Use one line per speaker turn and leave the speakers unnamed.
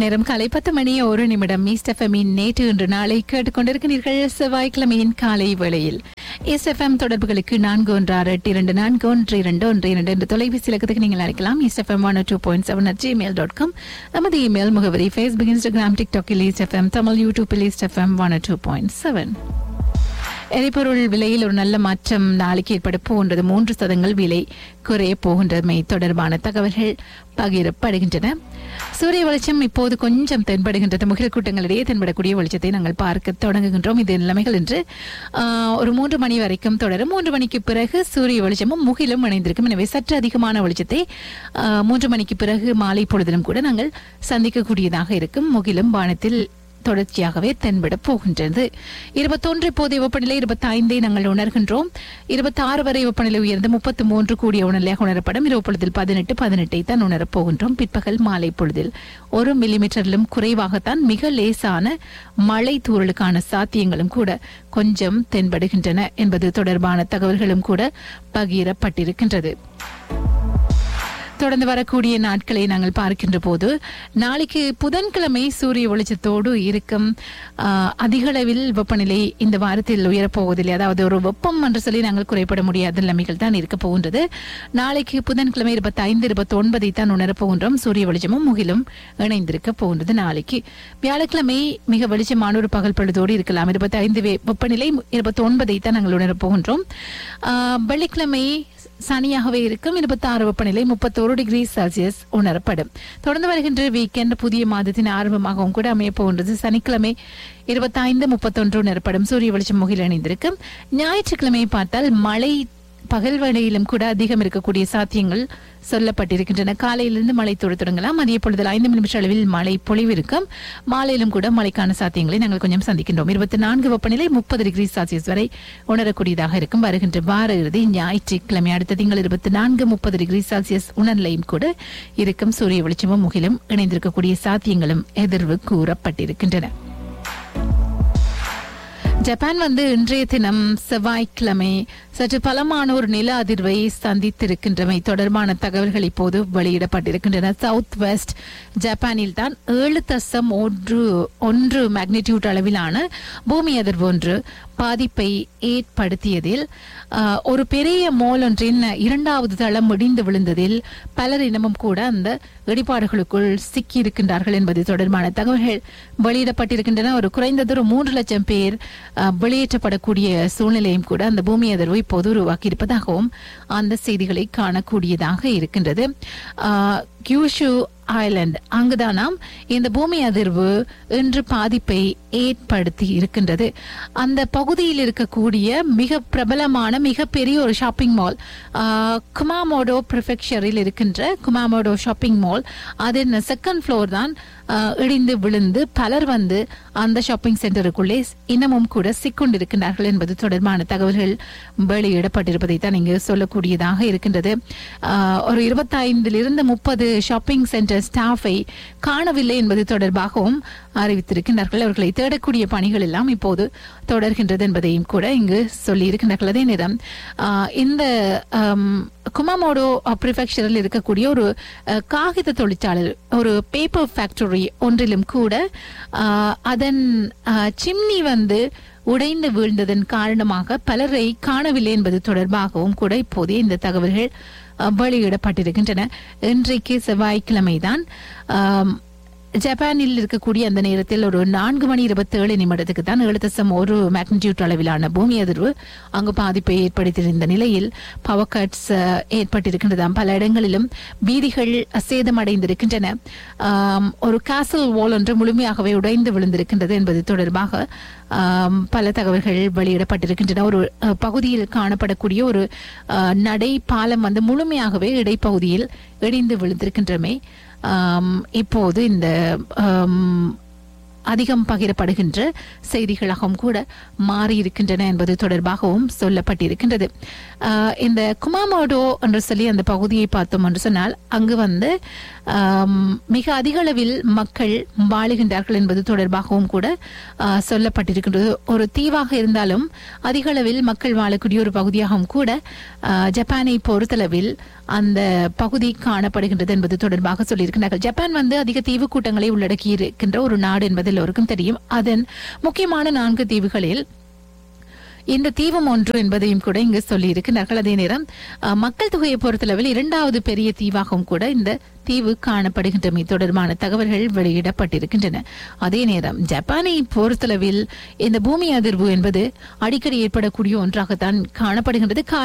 நேரம் காலை பத்து மணி ஒரு நிமிடம் ஈஸ்டெஃபமின் நேற்று இன்று நாளை கேட்டுக்கொண்டிருக்கிறீர்கள் செவ்வாய்க்கிழமையின் காலை வேளையில் எஸ்எஃப்எம் தொடர்புகளுக்கு நான்கு ஒன்று ஆறு எட்டு இரண்டு நான்கு ஒன்று இரண்டு ஒன்று இரண்டு என்ற தொலைபேசி இலக்கத்துக்கு நீங்கள் அழைக்கலாம் SFM one two point seven at Gmail dot com நமது இமெயில் முகவரி ஃபேஸ்புக் இன்ஸ்டாகிராம் டிக்டாக்கில் ஈஸ்டெஃப்எம் தமிழ் யூடியூப்பில் East FM one two point seven எரிபொருள் விலையில் ஒரு நல்ல மாற்றம் நாளைக்கு ஏற்பட போகின்றது மூன்று சதங்கள் விலை குறைய போகின்றமை தொடர்பான தகவல்கள் பகிரப்படுகின்றன சூரிய வெளிச்சம் இப்போது கொஞ்சம் தென்படுகின்றது முகில் கூட்டங்களிடையே தென்படக்கூடிய வெளிச்சத்தை நாங்கள் பார்க்க தொடங்குகின்றோம் இது நிலைமைகள் என்று ஆஹ், ஒரு மூன்று மணி வரைக்கும் தொடரும் மூன்று மணிக்கு பிறகு சூரிய வெளிச்சமும் முகிலும் இணைந்திருக்கும் எனவே சற்று அதிகமான வெளிச்சத்தை ஆஹ், மூன்று மணிக்கு பிறகு மாலை பொழுதிலும் கூட நாங்கள் சந்திக்கக்கூடியதாக இருக்கும் முகிலும் வானத்தில் தொடர்ச்சியாகவே தென்பட போகின்றது இருபத்தொன்று இப்போதைய வெப்பநிலை இருபத்தி ஐந்தை நாங்கள் உணர்கின்றோம் இருபத்தி ஆறு வரை வெப்பநிலை உயர்ந்து முப்பத்தி மூன்று கூடிய உணர்நிலையாக உணரப்படும் இரவு பொழுதில் பதினெட்டு பதினெட்டை தான் உணரப் போகின்றோம் பிற்பகல் மாலை பொழுதில் ஒரு மில்லிமீட்டரிலும் குறைவாகத்தான் மிக லேசான மழை தூறலுக்கான சாத்தியங்களும் கூட கொஞ்சம் தென்படுகின்றன என்பது தொடர்பான தகவல்களும் கூட பகிரப்பட்டிருக்கின்றது தொடர்ந்து வரக்கூடிய நாட்களை நாங்கள் பார்க்கின்ற போது நாளைக்கு புதன்கிழமை சூரிய வெளிச்சத்தோடு இருக்கும் ஆஹ், அதிக அளவில் வெப்பநிலை இந்த வாரத்தில் உயரப்போவதில்லை அதாவது ஒரு வெப்பம் என்று சொல்லி நாங்கள் குறைபட முடியாத நிலைமைகள் தான் இருக்க போகின்றது நாளைக்கு புதன்கிழமை இருபத்தி ஐந்து இருபத்தி ஒன்பதை தான் உணரப் போகின்றோம் சூரிய வெளிச்சமும் முகிலும் இணைந்திருக்க போகின்றது நாளைக்கு வியாழக்கிழமை மிக வெளிச்சமான ஒரு பகல் பொழுதோடு இருக்கலாம் இருபத்தி ஐந்து வெப்பநிலை இருபத்தி ஒன்பதை தான் நாங்கள் உணரப் போகின்றோம் ஆஹ், வெள்ளிக்கிழமை சனியாகவே இருக்கும் இருபத்தி ஆறு வெப்பநிலை முப்பத்தோரு டிகிரி செல்சியஸ் உணரப்படும் தொடர்ந்து வருகின்ற வீக்கெண்ட் புதிய மாதத்தின் ஆரம்பமாகவும் கூட அமைய போகின்றது சனிக்கிழமை இருபத்தி ஐந்து முப்பத்தொன்று உணரப்படும் சூரிய வெளிச்சம் முகில் இணைந்திருக்கும் ஞாயிற்றுக்கிழமை பார்த்தால் மழை பகல் வேளையிலும் கூட அதிகம் இருக்கக்கூடிய சாத்தியங்கள் சொல்லப்பட்டிருக்கின்றன காலையிலிருந்து மழை தொட தொடங்கலாம் அதே பொழுதில் ஐந்து நிமிஷ அளவில் மழை பொழிவு இருக்கும் மாலையிலும் கூட மழைக்கான சாத்தியங்களை நாங்கள் கொஞ்சம் சந்திக்கின்றோம் இருபத்தி நான்கு வெப்பநிலை முப்பது டிகிரி செல்சியஸ் வரை உணரக்கூடியதாக இருக்கும் வருகின்ற வார இறுதி ஞாயிற்றுக்கிழமை அடுத்த திங்கள் இருபத்தி நான்கு முப்பது டிகிரி செல்சியஸ் உணர்நிலையும் கூட இருக்கும் சூரிய வெளிச்சமும் முகிலும் இணைந்திருக்கக்கூடிய சாத்தியங்களும் எதிர்வு கூறப்பட்டிருக்கின்றன ஜப்பான் வந்து இன்றைய தினம் செவ்வாய்க்கிழமை சற்று பலமான ஒரு நில அதிர்வை சந்தித்திருக்கின்றமை தொடர்பான தகவல்கள் இப்போது வெளியிடப்பட்டிருக்கின்றன சவுத் வெஸ்ட் ஜப்பானில் தான் ஏழு தசம் ஒன்று ஒன்று மேக்னிடியூட் அளவிலான பூமி அதிர்வு ஒன்று பாதிப்பை ஏற்படுத்தியதில் ஆஹ், ஒரு பெரிய மோல் ஒன்றின் இரண்டாவது தளம் இடிந்து விழுந்ததில் பலர் இனமும் கூட அந்த இடிபாடுகளுக்குள் சிக்கியிருக்கின்றார்கள் என்பது தொடர்பான தகவல்கள் வெளியிடப்பட்டிருக்கின்றன ஒரு குறைந்தது ஒரு மூன்று லட்சம் பேர் ஆஹ், வெளியேற்றப்படக்கூடிய சூழ்நிலையும் கூட அந்த பூமி அதிர்வு இப்போது உருவாக்கியிருப்பதாகவும் அந்த செய்திகளை காணக்கூடியதாக இருக்கின்றது ஆஹ், கியூஷு ஐலண்ட் அங்குதானாம் இந்த பூமி அதிர்வு இன்று பாதிப்பை ஏற்படுத்தி இருக்கின்றது அந்த பகுதியில் இருக்கக்கூடிய மிக பிரபலமான மிகப்பெரிய ஒரு ஷாப்பிங் மால் குமாமோடோ ப்ரிஃபெக்சரில் இருக்கின்ற குமாமோடோ ஷாப்பிங் மால் அதன் செகண்ட் ஃப்ளோர் தான் ஆஹ், இடிந்து விழுந்து பலர் வந்து அந்த ஷாப்பிங் சென்டருக்குள்ளே இன்னமும் கூட சிக்கொண்டிருக்கிறார்கள் என்பது தொடர்பான தகவல்கள் வெளியிடப்பட்டிருப்பதை தான் இங்கு சொல்லக்கூடியதாக இருக்கின்றது ஆஹ், ஒரு இருபத்தைந்திலிருந்து முப்பது ஷாப்பிங் சென்டர் ஸ்டாஃபை காணவில்லை என்பது தொடர்பாகவும் அறிவித்திருக்கின்றார்கள் அவர்களை தேடக்கூடிய பணிகள் எல்லாம் இப்போது தொடர்கின்றது என்பதையும் கூட இங்கு சொல்லியிருக்கின்றார்கள் அதே நேரம் ஆஹ், இந்த ஆம், குமாமோடோ ப்ரிஃபெக்சரில் இருக்கக்கூடிய ஒரு அஹ், காகித தொழிற்சாலை ஒரு பேப்பர் ஃபேக்டரி ஒன்றிலும் கூட ஆஹ், அதன் சிம்னி வந்து உடைந்து வீழ்ந்ததன் காரணமாக பலரை காணவில்லை என்பது தொடர்பாகவும் கூட இப்போதே இந்த தகவல்கள் அஹ், வெளியிடப்பட்டிருக்கின்றன இன்றைக்கு செவ்வாய்க்கிழமைதான் ஆம், ஜப்பானில் இருக்கக்கூடிய அந்த நேரத்தில் ஒரு நான்கு மணி இருபத்தி ஏழு நிமிடத்துக்கு தான் ஏழு தசம் ஒரு மேக்னிடியூட் அளவிலான பூமி அதிர்வு அங்கு பாதிப்பை ஏற்படுத்தியிருந்த நிலையில் பவர் கட்ஸ் ஏற்பட்டிருக்கின்றதாம் பல இடங்களிலும் வீதிகள் சேதமடைந்திருக்கின்றன ஆம், ஒரு காசல் வால் ஒன்று முழுமையாகவே உடைந்து விழுந்திருக்கின்றது என்பது தொடர்பாக ஆம், பல தகவல்கள் வெளியிடப்பட்டிருக்கின்றன ஒரு அஹ், பகுதியில் காணப்படக்கூடிய ஒரு அஹ், நடை பாலம் வந்து முழுமையாகவே இடைப்பகுதியில் இடிந்து விழுந்திருக்கின்றமை ஆம், இப்போது இந்த ஆம், அதிகம் பகிரப்படுகின்ற செய்திகளாகவும் கூட மாறியிருக்கின்றன என்பது தொடர்பாகவும் சொல்லப்பட்டிருக்கின்றது ஆஹ் இந்த குமாமோடோ என்று சொல்லி அந்த பகுதியை பார்த்தோம் என்று சொன்னால் அங்கு வந்து ஆம், மிக அதிக அளவில் மக்கள் வாழுகின்றார்கள் என்பது தொடர்பாகவும் கூட ஆஹ், சொல்லப்பட்டிருக்கின்றது ஒரு தீவாக இருந்தாலும் அதிக அளவில் மக்கள் வாழக்கூடிய ஒரு பகுதியாகவும் கூட ஆஹ், ஜப்பானை பொறுத்தளவில் அந்த பகுதி காணப்படுகின்றது என்பது தொடர்பாக சொல்லியிருக்கிறார்கள் ஜப்பான் வந்து அதிக தீவு கூட்டங்களை உள்ளடக்கி இருக்கின்ற ஒரு நாடு என்பது எல்லோருக்கும் தெரியும் அதன் முக்கியமான நான்கு தீவுகளில் இந்த தீவும் ஒன்று என்பதையும் கூட இங்கு சொல்லி இருக்கிறார்கள் அதே நேரம் அஹ், மக்கள் தொகையை பொறுத்தளவில் இரண்டாவது பெரிய தீவாகவும் கூட இந்த தீவு காணப்படுகின்றமை தொடர்பான தகவல்கள் வெளியிடப்பட்டிருக்கின்றன அதே நேரம் ஜப்பானை பொறுத்தளவில் இந்த பூமி அதிர்வு என்பது அடிக்கடி ஏற்படக்கூடிய ஒன்றாகத்தான் காணப்படுகின்றது